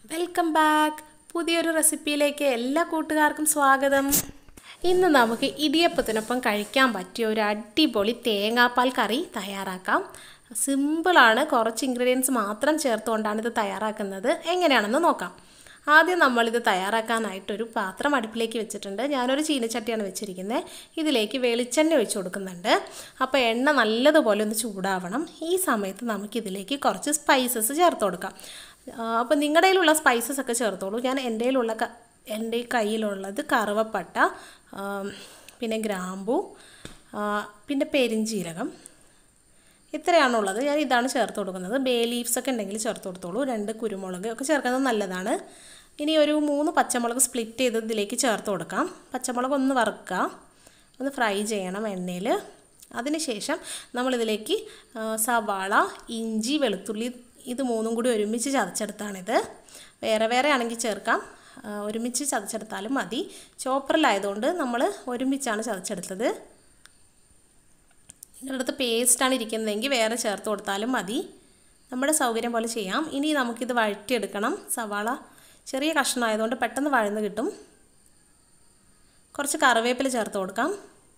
welcome back പുതിയൊരു റെസിപ്പിയിലേക്ക് എല്ലാ കൂട്ടുകാർക്കും സ്വാഗതം ഇന്ന് നമുക്ക് ഇടിയപ്പത്തിനൊപ്പം കഴിക്കാൻ പറ്റിയ ഒരു അടിപൊളി തേങ്ങാപ്പാൽ കറി തയ്യാറാക്കാം സിമ്പിളാണ് കുറച്ച് ഇൻഗ്രീഡിയൻസ് മാത്രം ചേർത്തുകൊണ്ടാണ് ഇത് തയ്യാറാക്കുന്നത് എങ്ങനെയാണെന്ന് നോക്കാം ആദ്യം നമ്മളിത് തയ്യാറാക്കാനായിട്ടൊരു പാത്രം അടുപ്പിലേക്ക് വെച്ചിട്ടുണ്ട് ഞാനൊരു ചീനച്ചട്ടിയാണ് വെച്ചിരിക്കുന്നത് ഇതിലേക്ക് വെളിച്ചെണ്ണ ഒഴിച്ചു കൊടുക്കുന്നുണ്ട് അപ്പോൾ എണ്ണ നല്ലതുപോലെ ഒന്ന് ചൂടാവണം ഈ സമയത്ത് നമുക്കിതിലേക്ക് കുറച്ച് സ്പൈസസ് ചേർത്ത് കൊടുക്കാം അപ്പോൾ നിങ്ങളുടെ കയ്യിലുള്ള സ്പൈസസ് ഒക്കെ ചേർത്തോളൂ ഞാൻ എൻ്റെ കയ്യിലുള്ള ക- എൻ്റെ കയ്യിലുള്ളത് കറുവപ്പട്ട ആ, പിന്നെ ഗ്രാമ്പു ആ, പിന്നെ പെരിഞ്ചീരകം ഇത്രയാണുള്ളത് ഞാൻ ഇതാണ് ചേർത്ത് കൊടുക്കുന്നത് ബേ ലീവ്സ് ഒക്കെ ഉണ്ടെങ്കിൽ ചേർത്ത് കൊടുത്തോളൂ രണ്ട് കുരുമുളക് ഒക്കെ ചേർക്കുന്നത് നല്ലതാണ് ഇനി ഒരു മൂന്ന് പച്ചമുളക് സ്പ്ലിറ്റ് ചെയ്ത് ഇതിലേക്ക് ചേർത്ത് കൊടുക്കാം പച്ചമുളക് ഒന്ന് വറുക്കുക ഒന്ന് ഫ്രൈ ചെയ്യണം എണ്ണയിൽ അതിനുശേഷം നമ്മളിതിലേക്ക് ആ, സവാള ഇഞ്ചി വെളുത്തുള്ളി ഇത് മൂന്നും കൂടി ഒരുമിച്ച് ചതച്ചെടുത്താണിത് വേറെ വേറെ ആണെങ്കിൽ ചേർക്കാം ആ, ഒരുമിച്ച് ചതച്ചെടുത്താലും മതി ചോപ്പറിലായതുകൊണ്ട് നമ്മൾ ഒരുമിച്ചാണ് ചതച്ചെടുത്തത് നിങ്ങളുടെ അടുത്ത് പേസ്റ്റാണ് ഇരിക്കുന്നതെങ്കിൽ വേറെ ചേർത്ത് കൊടുത്താലും മതി നമ്മുടെ സൗകര്യം പോലെ ചെയ്യാം ഇനി നമുക്കിത് വഴറ്റിയെടുക്കണം സവാള ചെറിയ കഷ്ണമായതുകൊണ്ട് പെട്ടെന്ന് വഴന്ന് കിട്ടും കുറച്ച് കറിവേപ്പില ചേർത്ത് കൊടുക്കാം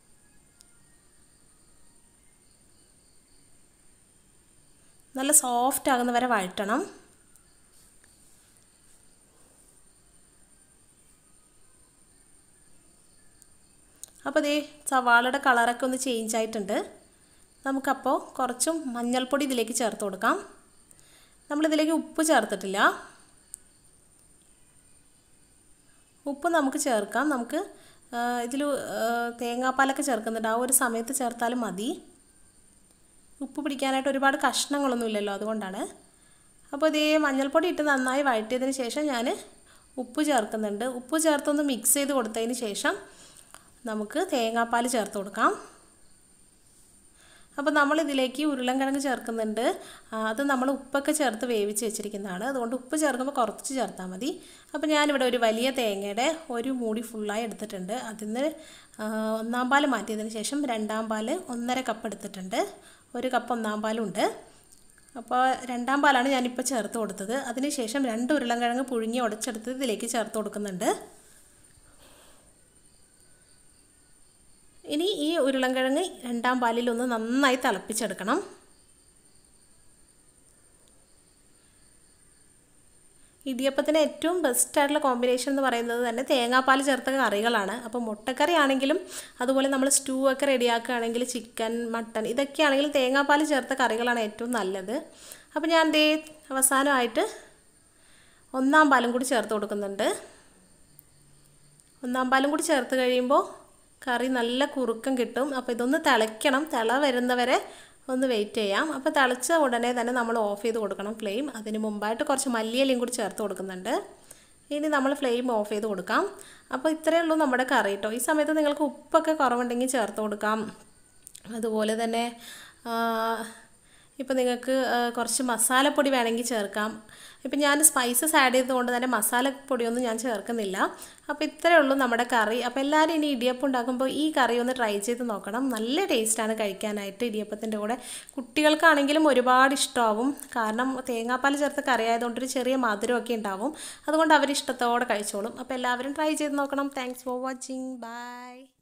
നല്ല സോഫ്റ്റ് ആകുന്ന വരെ വഴറ്റണം അപ്പോൾ ദേ സവാളയുടെ കളറൊക്കെ ഒന്ന് ചേഞ്ച് ആയിട്ടുണ്ട് നമുക്കപ്പോൾ കുറച്ചും മഞ്ഞൾപ്പൊടി ഇതിലേക്ക് ചേർത്ത് കൊടുക്കാം നമ്മളിതിലേക്ക് ഉപ്പ് ചേർത്തിട്ടില്ല ഉപ്പ് നമുക്ക് ചേർക്കാം നമുക്ക് ഇതിൽ തേങ്ങാപ്പാലൊക്കെ ചേർക്കുന്നുണ്ട് ആ ഒരു സമയത്ത് ചേർത്താലും മതി ഉപ്പ് പിടിക്കാനായിട്ട് ഒരുപാട് കഷ്ണങ്ങളൊന്നും ഇല്ലല്ലോ അതുകൊണ്ടാണ് അപ്പോൾ ഇതേ മഞ്ഞൾപ്പൊടി ഇട്ട് നന്നായി വഴറ്റിയതിന് ശേഷം ഞാൻ ഉപ്പ് ചേർക്കുന്നുണ്ട് ഉപ്പ് ചേർത്തൊന്ന് മിക്സ് ചെയ്ത് കൊടുത്തതിന് ശേഷം നമുക്ക് തേങ്ങാപ്പാൽ ചേർത്ത് കൊടുക്കാം അപ്പോൾ നമ്മളിതിലേക്ക് ഉരുളൻകിഴങ്ങ് ചേർക്കുന്നുണ്ട് ആ, അത് നമ്മൾ ഉപ്പൊക്കെ ചേർത്ത് വേവിച്ച് വെച്ചിരിക്കുന്നതാണ് അതുകൊണ്ട് ഉപ്പ് ചേർക്കുമ്പോൾ കുറച്ച് ചേർത്താൽ മതി അപ്പോൾ ഞാനിവിടെ ഒരു വലിയ തേങ്ങയുടെ ഒരു മൂടി ഫുള്ളായി എടുത്തിട്ടുണ്ട് അതിൽ നിന്ന് ആ, ഒന്നാം പാൽ മാറ്റിയതിന് ശേഷം രണ്ടാം പാൽ ഒന്നര കപ്പ് എടുത്തിട്ടുണ്ട് ഒരു കപ്പ് ഒന്നാം പാലുണ്ട് അപ്പോൾ രണ്ടാം പാലാണ് ഞാനിപ്പോൾ ചേർത്ത് കൊടുത്തത് അതിനുശേഷം രണ്ട് ഉരുളൻകിഴങ്ങ് പുഴുങ്ങി ഉടച്ചെടുത്ത് ഇതിലേക്ക് ചേർത്ത് കൊടുക്കുന്നുണ്ട് ഇനി ഈ ഉരുളൻകിഴങ്ങ് രണ്ടാം പാലിൽ ഒന്ന് നന്നായി തിളപ്പിച്ചെടുക്കണം ഇടിയപ്പത്തിന് ഏറ്റവും ബെസ്റ്റ് ആയിട്ടുള്ള കോമ്പിനേഷൻ എന്ന് പറയുന്നത് തന്നെ തേങ്ങാപ്പാൽ ചേർത്ത കറികളാണ് അപ്പോൾ മുട്ടക്കറി ആണെങ്കിലും അതുപോലെ നമ്മൾ സ്റ്റൂ ഒക്കെ റെഡിയാക്കുകയാണെങ്കിൽ ചിക്കൻ മട്ടൺ ഇതൊക്കെ ആണെങ്കിലും തേങ്ങാപ്പാൽ ചേർത്ത കറികളാണ് ഏറ്റവും നല്ലത് അപ്പോൾ ഞാൻ ദേ അവസാനമായിട്ട് ഒന്നാം പാലും കൂടി ചേർത്ത് കൊടുക്കുന്നുണ്ട് ഒന്നാം പാലും കൂടി ചേർത്ത് കഴിയുമ്പോൾ കറി നല്ല കുറുക്കം കിട്ടും അപ്പോൾ ഇതൊന്ന് തിളയ്ക്കണം തിള വരുന്നവരെ ഒന്ന് വെയിറ്റ് ചെയ്യാം അപ്പോൾ തിളച്ച ഉടനെ തന്നെ നമ്മൾ ഓഫ് ചെയ്ത് കൊടുക്കണം ഫ്ലെയിം അതിന് മുമ്പായിട്ട് കുറച്ച് മല്ലിയിലയും കൂടി ചേർത്ത് കൊടുക്കുന്നുണ്ട് ഇനി നമ്മൾ ഫ്ലെയിം ഓഫ് ചെയ്ത് കൊടുക്കാം അപ്പോൾ ഇത്രയേ ഉള്ളൂ നമ്മുടെ കറി കേട്ടോ ഈ സമയത്ത് നിങ്ങൾക്ക് ഉപ്പൊക്കെ കുറവുണ്ടെങ്കിൽ ചേർത്ത് കൊടുക്കാം അതുപോലെ തന്നെ ഇപ്പോൾ നിങ്ങൾക്ക് ആ, കുറച്ച് മസാലപ്പൊടി വേണമെങ്കിൽ ചേർക്കാം ഇപ്പം ഞാൻ സ്പൈസസ് ആഡ് ചെയ്തുകൊണ്ട് തന്നെ മസാലപ്പൊടിയൊന്നും ഞാൻ ചേർക്കുന്നില്ല അപ്പോൾ ഇത്രയേ ഉള്ളൂ നമ്മുടെ കറി അപ്പോൾ എല്ലാവരും ഇനി ഇടിയപ്പം ഉണ്ടാക്കുമ്പോൾ ഈ കറി ഒന്ന് ട്രൈ ചെയ്ത് നോക്കണം നല്ല ടേസ്റ്റാണ് കഴിക്കാനായിട്ട് ഇടിയപ്പത്തിൻ്റെ കൂടെ കുട്ടികൾക്കാണെങ്കിലും ഒരുപാട് ഇഷ്ടമാവും കാരണം തേങ്ങാപ്പാൽ ചേർത്ത് കറി ആയതുകൊണ്ട് ഒരു ചെറിയ മധുരമൊക്കെ ഉണ്ടാവും അതുകൊണ്ട് അവർ ഇഷ്ടത്തോടെ കഴിച്ചോളും അപ്പോൾ എല്ലാവരും ട്രൈ ചെയ്ത് നോക്കണം താങ്ക്സ് ഫോർ വാച്ചിങ് ബൈ